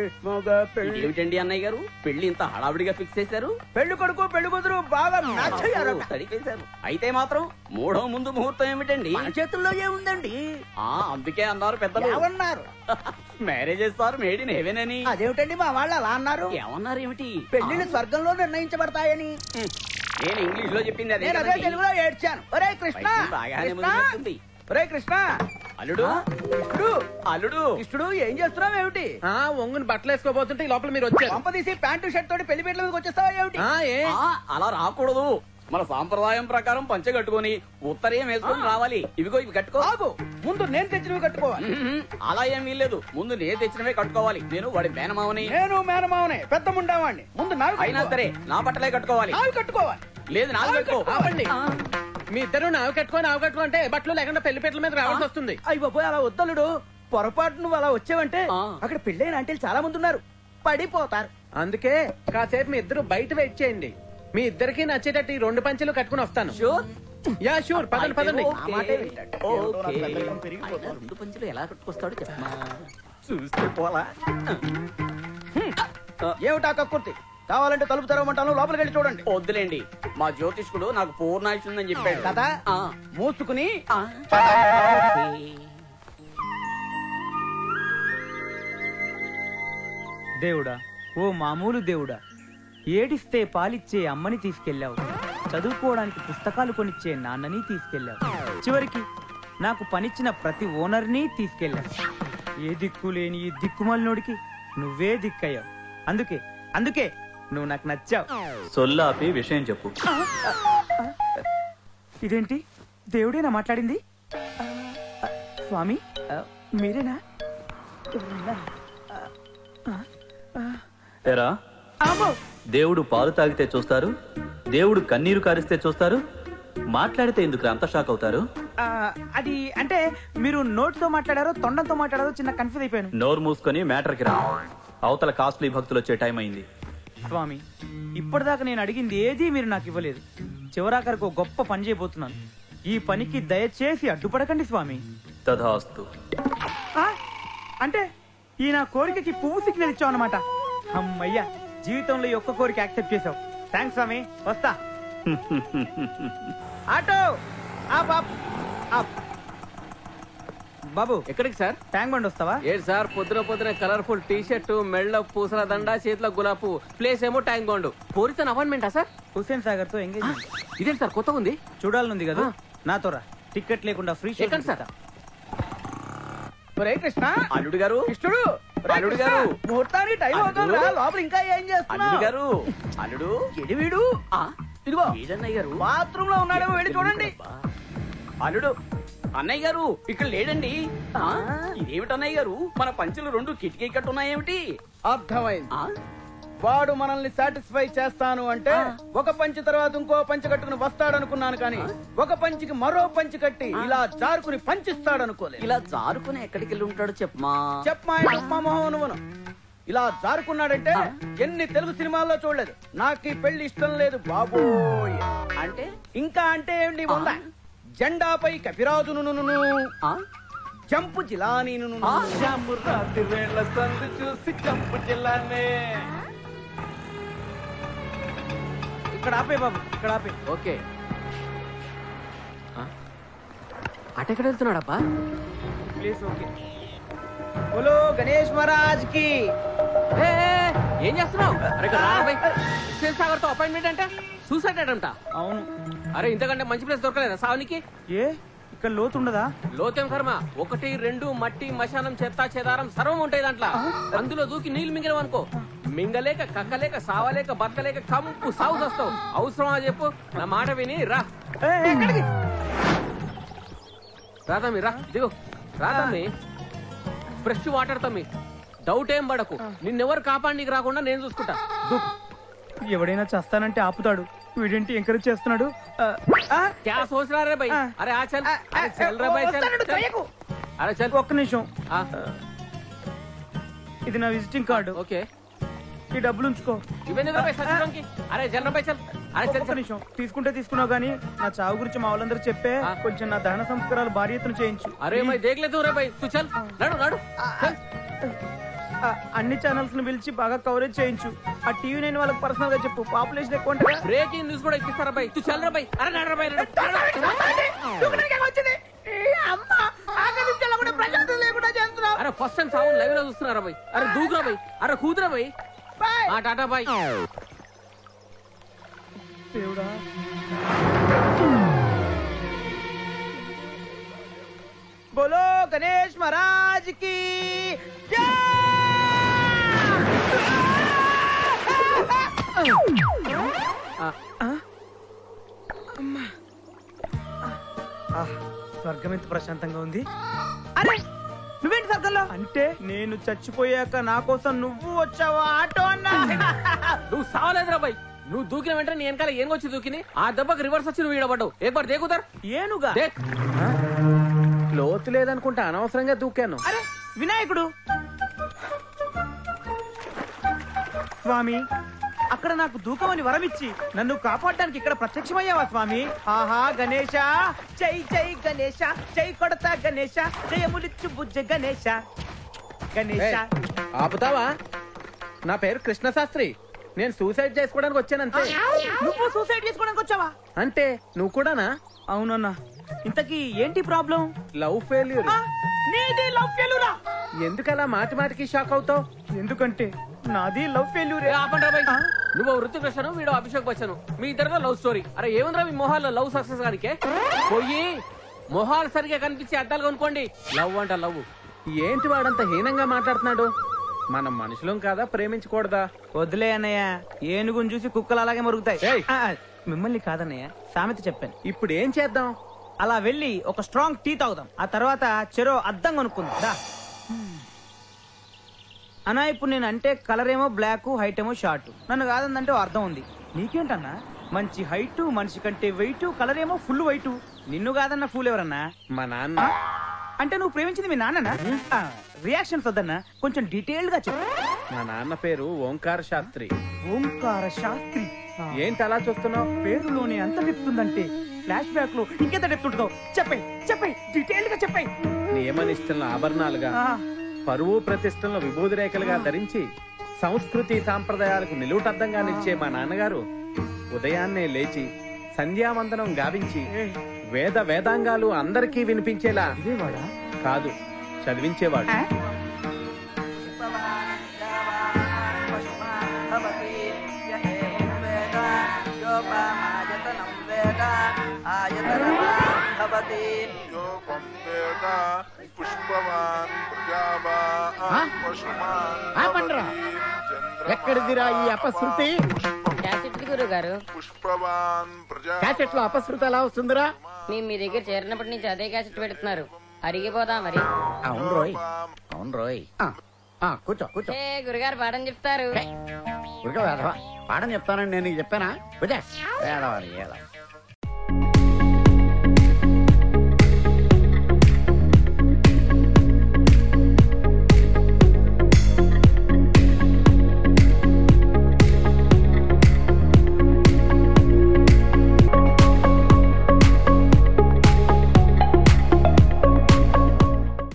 మగ పెళ్లి ఏమిటండి అన్నయ్య గారు పెళ్లి ఇంత హడావిడిగా ఫిక్స్ చేశారు పెళ్లి కొడుకు పెళ్లి కూతురు బాగా మ్యాచ్ అయ్యారు సరికేశారు అయితే మాత్రం మూడో ముందు ముహూర్తం ఏమిటండి మన చేతుల్లో ఏముందండి ఆ అందుకే అన్నారు పెద్దలు ఏమన్నారు marriages sir made in heaven అని అదేమిటండి మా వాళ్ళు అలా అన్నారు ఏమన్నారు ఏమిటి పెళ్లిళ్ళు స్వర్గంలో నిర్ణయించబడతాయని హ్మ్. నేను ఇంగ్లీష్ లో చెప్పింది అదే నేను అదే కదండి. తెలుగులో ఏడ్చాను ఒరే కృష్ణ పైకి బాగానే కృష్ణ! ముదిరినట్టుంది. ఒరే కృష్ణ అల్లుడు కృష్ణుడు అల్లుడు కృష్ణుడు ఏం చేస్తున్నావు ఏమిటి ఆ ఒంగుని బట్టలు వేసుకోబోతుంటే ఈ లోపల మీరు వచ్చారు పంప తీసి ప్యాంటు షర్ట్ తోటి పెళ్లి పీటల మీదకి వచ్చేస్తావా ఏమిటి ఆ, ఏ ఆ, అలా రాకూడదు మన సాంప్రదాయం ప్రకారం పంచె కట్టుకొని ఉత్తరీయం వేసుకొని రావాలి ఇవిగో ఇవి కట్టుకో ఆగు ముందు నేను తెచ్చినవి కట్టుకోవాలి మ్మ్. అలా ఏం వీల్లేదు ముందు నేను తెచ్చినవే కట్టుకోవాలి నేను వాడి మేనమావని నేను మేనమావనే పెద్ద ముండావాణ్ణి ముందు నావి అయినా కట్టుకోవాలి. సరే నా బట్టలే కట్టుకోవాలి నావి కట్టుకోవాలి లేదు నాలుగు కట్టుకో ఆపండి మీ ఇద్దరు నావి కట్టుకొని నావి కట్టుకుంటే బట్టలు లేకుండా పెళ్లి పీటల మీద రావాల్సి వస్తుంది అయ్యి బాబోయ్ అలా వద్దలుడు పొరపాటు నువ్వు అలా వచ్చావంటే ఆ. అక్కడ పెళ్ళైన అంటే చాలా మంది ఉన్నారు పడిపోతారు అందుకే కాసేపు మీ ఇద్దరు బయట వెయిట్ చేయండి మీ ఇద్దరికి నచ్చేటట్టు ఈ రెండు పంచెలు కట్టుకుని వస్తాను షూర్ యా షూర్ పదండి పదండి అయితే ఆ మాటే వింటాడు. ఓకే. ఏమిటో నాకు పెద్దరికం పెరిగిపోతుంది. అయినా రెండు పంచులు ఎలా కట్టుకొస్తాడో చెప్పమా చూస్తే పోలా ఏమిటా కక్కుర్తి కావాలంటే తలుపు తెరవమంటాను లోపలికి వెళ్ళి చూడండి వద్దులేండి మా జ్యోతిష్కుడు నాకు పూర్ణాయుష్ ఉందని చెప్పాడు కదా ఆ. మూసుకుని ఆ. దేవుడా ఓ మామూలు దేవుడా ఏడిస్తే పాలిచ్చే అమ్మని తీసుకెళ్ళావు చదువుకోవడానికి పుస్తకాలు కొనిచ్చే నాన్నని తీసుకెళ్ళావు చివరికి నాకు పనిచ్చిన ప్రతి ఓనర్ని తీసుకెళ్ళావు ఏ దిక్కు లేని ఈ దిక్కుమాలినోడికి నువ్వే దిక్కయ్యావు అందుకే అందుకే నువ్వు నాకు నచ్చావు సొల్లాపి విషయం చెప్పు ఇదేంటి దేవుడేనా మాట్లాడింది ఆ, స్వామి ఆ, మీరేనా ఎరా అమ్మో దేవుడు పాలు తాగితే చూస్తారు దేవుడు కన్నీరు కారిస్తే చూస్తారు మాట్లాడితే ఎందుకు అంత షాక్ అవుతారు ఆ, అది అంటే మీరు నోటితో మాట్లాడారో తొండంతో మాట్లాడారో చిన్న కన్ఫ్యూజ్ అయిపోయాను నోరు మూసుకొని మ్యాటర్కి రా అవతల కాస్ట్లీ భక్తులు వచ్చే టైం అయింది స్వామి ఇప్పటిదాకా నేను అడిగింది ఏదీ మీరు నాకు ఇవ్వలేదు చివరాఖరికి ఒక గొప్ప పని చేయబోతున్నాను ఈ పనికి దయచేసి అడ్డుపడకండి స్వామి తథాస్తు ఆ? అంటే ఈ నా కోరికకి పువ్వు సిగ్నల్ ఇచ్చావు అనమాట అమ్మయ్యా జీవితంలో ఈ ఒక్క కోరిక యాక్సెప్ట్ చేసావు థ్యాంక్స్ స్వామి వస్తా ఆటో ఆ బాబు బాబు ఎక్కడికి సార్ ట్యాంక్ బండి వస్తావా ఏంటి సార్ పొద్దున పొద్దున కలర్ఫుల్ టీ షర్ట్ మెళ్ళ పూసల దండ చేతిలో గులాబు ప్లేస్ ఏమో ట్యాంక్ బాండ్ పోరితన్ అపాయింట్మెంటా సార్ హుస్సేన్ సాగర్ తో ఎంగేజ్ ఇదేంటి సార్ కొత్తగా ఉంది చూడాలనుంది కదా నాతో రా టికెట్ లేకుండా ఫ్రీ షో ఎక్కడ సార్? ఒరే కృష్ణ అల్లుడు గారు కృష్ణుడు ఒరే అల్లుడు కృష్ణ, గారు. ముహూర్తానికి టైం అల్లుడు. అవుతుందిరా లోపల ఇంకా ఏం అల్లుడు చేస్తున్నావు గారు అల్లుడు ఎడి వీడు ఆ, ఇదిగో ఏడన్నయ్య గారు బాత్రూమ్ లో ఉన్నాడేమో వెళ్ళి చూడండి అల్లుడు అన్నయ్య గారు ఇక్కడ లేడండి ఆ, ఇదేమిటి అన్నయ్య గారు మన పంచులు రెండు కిటికీ కట్టున్నాయేమిటి అర్థమైంది ఆ, వాడు మనల్ని సాటిస్ఫై చేస్తాను అంటే ఒక పంచి తర్వాత ఇంకో పంచి కట్టుకుని వస్తాడనుకున్నాను కానీ ఒక పంచికి మరో పంచి కట్టి ఇలా జారుకుని పంచిస్తాడనుకోలేదు ఇలా జారుకుని ఎక్కడికి వెళ్ళి ఉంటాడో చెప్పమా చెప్పమా చెప్పమా మొహం నువ్వును ఇలా జారుకున్నాడంటే ఎన్ని తెలుగు సినిమాల్లో చూడలేదు నాకు ఈ పెళ్లి ఇష్టం లేదు బాబోయ్ అంటే ఇంకా అంటే ఏంటి ఉందా జెండాపై కపిరాజును ఆ, జంపు జిలానీను ఆ, ఇక్కడ ఆపే బాబు ఇక్కడ ఆపే ఓకే అటు ఎక్కడ వెళ్తున్నాడబ్బా ప్లీజ్ ఓకే బోలో గణేష్ మహారాజ్ కి ఏ, ఏ, ఏం చేస్తున్నావు అరే ఇక్కడ రా బై. హుస్సేన్ సాగర్ తో అపాయింట్మెంట్ అంటే సూసైడ్ అంట అవును అరే ఇంతకంటే మంచి ప్లేస్ దొరకలేదా సావునికి ఏ ఇక్కడ లోతు ఉండదా లోతేం కర్మ ఒకటి రెండు మట్టి మశానం చెత్త చెదారం సర్వం ఉంటాయి దాంట్లో అందులో దూకి నీళ్లు మింగలేవు అనుకో మింగలేక కక్కలేక సావలేక బతకలేక కంపు సాగు వస్తావు అవసరమా చెప్పు నా మాట విని రా రా తమ్మి రా దిగు రా తమ్మి ఫ్రెష్ వాటర్ తమ్మి డౌట్ ఏం పడకు నిన్నెవరు కాపాడికి రాకుండా నేను చూసుకుంటా దూకు. ఎవడైనా చేస్తానంటే ఆపుతాడు వీడేంటి ఎంకరేజ్ చేస్తున్నాడు ఆ, ఆ, క్యా సోచ రా రే బై ఆ. అరే ఆ చల్ అరే చల్ రే బై చల్ వస్తాడు, చల్. తొయ్యకు. అరే చల్ ఒక్క నిమిషం ఆ, ఇది నా విజిటింగ్ కార్డు ఓకే ఈ డబ్బులు ఉంచుకో ఇవన్నీ రా బై సచ్చిలోకి అరే జల్ రా బై చల్ అరే చల్ ఒక్క చల్ నిమిషం తీసుకుంటే తీసుకున్నావు కానీ నా చావు గురించి మా వాళ్ళందరూ చెప్పే ఆ. కొంచెం నా దహన సంస్కారాలు భారీ ఎత్తున చేయించు अरे मैं देख लेता हूँ रे भाई तू चल लड़ो लड़ो चल ఆ, అన్ని ఛానల్స్ ను పిలిచి బాగా కవరేజ్ చేయించు ఆ టీవీ నేను వాళ్ళకి పర్సనల్ గా చెప్పు పాపులేషన్ ఎక్కువ ఉంటుందా బ్రేకింగ్ న్యూస్ కూడా ఎక్కిస్తారా బై తు చల్లరా బై అరే నడరా బై నడు. అరే ఫస్ట్ టైం సాగు లైవ్ లో చూస్తున్నారా బై అరే దూకురా బై అరే కూతురా బై ఆ టాటా బై దేవుడా బోలో గణేష్ మహారాజ్ కి స్వర్గం ఎంత ప్రశాంతంగా ఉంది అరే నువ్వేంటి స్వర్గంలో అంటే నేను చచ్చిపోయాక నా కోసం నువ్వు వచ్చావా ఆటో అన్నా నువ్వు సావలేదురా బై నువ్వు దూకిన వెంటనే నీ వెనకాల ఏం వచ్చి దూకిని ఆ దెబ్బకి రివర్స్ వచ్చి నువ్వు ఈడబడ్డావు ఏకబార్ దేకుతారు ఏనుగా దేక్ లోతు లేదనుకుంటా అనవసరంగా దూకాను అరే వినాయకుడు స్వామి అక్కడ నాకు దూకమని వరమిచ్చి నన్ను కాపాడడానికి ఇక్కడ ప్రత్యక్షమయ్యావా స్వామి ఆహా గణేశ జై జై గణేశ జై కొడతా గణేశ జయములిచ్చు బుజ్జ గణేశ గణేశ ఏయ్, ఆపుతావా నా పేరు కృష్ణ శాస్త్రి నేను సూసైడ్ చేసుకోవడానికి వచ్చానంతే నువ్వు సూసైడ్ చేసుకోవడానికి వచ్చావా అంటే నువ్వు కూడానా అవునన్నా ఇంతకీ ఏంటి ప్రాబ్లం లవ్ ఫెయిల్యూర్ నీది లవ్ ఫెయిల్యూరా ఎందుకలా మాటి మాటికి షాక్ అవుతావు ఎందుకంటే నాది లవ్ ఫెయిల్యూరే ఏ ఆపండి రా బై నువ్వు ఋతిక్ రోషన్ వీడు అభిషేక్ బచ్చన్ మీ ఇద్దరిలో లవ్ స్టోరీ అరే ఏముందిరా మీ మొహాల్లో లవ్ సక్సెస్ గానికే పోయి మొహాలు సరిగా కనిపించే అద్దాలు కొనుక్కోండి లవ్ అంట లవ్ ఏంటి వాడంత హీనంగా మాట్లాడుతున్నాడు మనం మనుషులం కాదా ప్రేమించకూడదా వదిలే అన్నయ్య ఏనుగుని చూసి కుక్కలు అలాగే మరుగుతాయి ఏయ్. ఆ, మిమ్మల్ని కాదన్నయ్య సామెత చెప్పాను ఇప్పుడు ఏం చేద్దాం అలా వెళ్ళి ఒక స్ట్రాంగ్ టీ తాగుదాం ఆ తర్వాత చెరో అద్దం కొనుక్కుందాం దా. అన్నా ఇప్పుడు నేను అంటే కలర్ ఏమో బ్లాక్ హైట్ ఏమో షార్ట్ నన్ను కాదందంటే ఓ అర్థం ఉంది నీకేంటన్నా మంచి హైట్ మనిషి కంటే వెయిట్ కలర్ ఏమో ఫుల్ వైట్ నిన్ను కాదన్న ఫుల్ ఎవరన్నా మా నాన్న అంటే నువ్వు ప్రేమించింది మీ నాన్ననా రియాక్షన్స్ వద్దన్నా కొంచెం డీటెయిల్డ్ గా చెప్పు మా నాన్న పేరు ఓంకార శాస్త్రి ఓంకార శాస్త్రి ఆ, ఏంటి అలా చూస్తున్నావు పేరులోనే అంత చెప్తుందంటే ఫ్లాష్ బ్యాక్ లో ఇంకెంత చెప్తుంటుందో చెప్పై చెప్పై డీటెయిల్ గా చెప్పై నియమనిష్టలను ఆభరణాలుగా పరువు ప్రతిష్టలను విభూది రేఖలుగా ధరించి సంస్కృతి సాంప్రదాయాలకు నిలువుటద్దంగా నిలిచే మా నాన్నగారు ఉదయాన్నే లేచి సంధ్యావందనం గావించి వేద వేదాంగాలు అందరికీ వినిపించేలా ఇదేవాడా కాదు చదివించేవాడు योगं वेद पुष्पवान् प्रजावान् पशुमान् ఆపండ్రా. ఎక్కడిదిరా ఈ అపశృతి క్యాసెట్ గురువు గారు పుష్పవాన్ ప్రజా క్యాసెట్ లో అపశృతి ఎలా వస్తుందిరా మేము మీ దగ్గర చేరినప్పటి నుంచి అదే క్యాసెట్ పెడుతున్నారు అరిగిపోదా మరి అవును రోయ్ అవును రోయ్ ఆ, ఆ, కూర్చో కూర్చో ఏ గురుగారు పాఠం చెప్తారు ఉరక వేధవా పాఠం చెప్తానని నేను నీకు చెప్పానా కూర్చో. వేధవా నీ వేధవ.